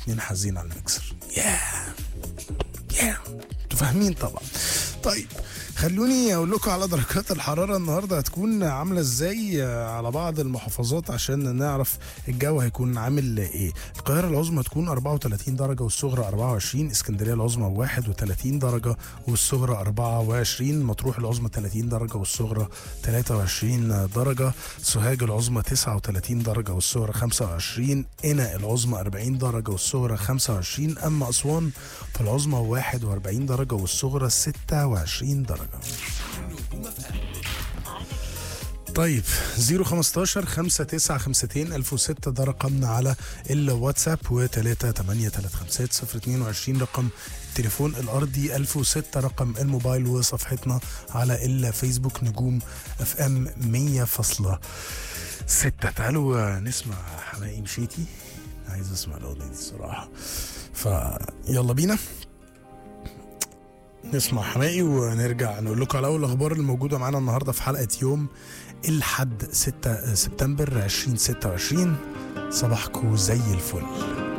اتنين حزين على المكسر ياه ياه انتوا فاهمين طبعا طيب خلوني اقول لكم على درجات الحراره النهارده هتكون عامله ازاي على بعض المحافظات عشان نعرف الجو هيكون عامل ايه القاهره العظمى تكون 34 درجه والصغرى 24 اسكندريه العظمى 31 درجه والصغرى 24 مطروح العظمى 30 درجه والصغرى 23 درجه سوهاج العظمى 39 درجه والصغرى 25 قنا العظمى 40 درجه والصغرى 25 اما اسوان فالعظمى 41 درجه والصغرى 26 درجه طيب 015 5952 1006 ده رقمنا على الواتساب و38335 رقم التليفون الارضي 1006 رقم الموبايل وصفحتنا على الفيسبوك نجوم اف ام 100.6 تعالوا نسمع حماقي مشيتي عايز اسمع الاغنيه دي الصراحه فيلا بينا نسمع حماقي ونرجع نقول لكم على اول الاخبار الموجوده معانا النهارده في حلقه يوم الحد 6 سبتمبر 2026 صباحكم زي الفل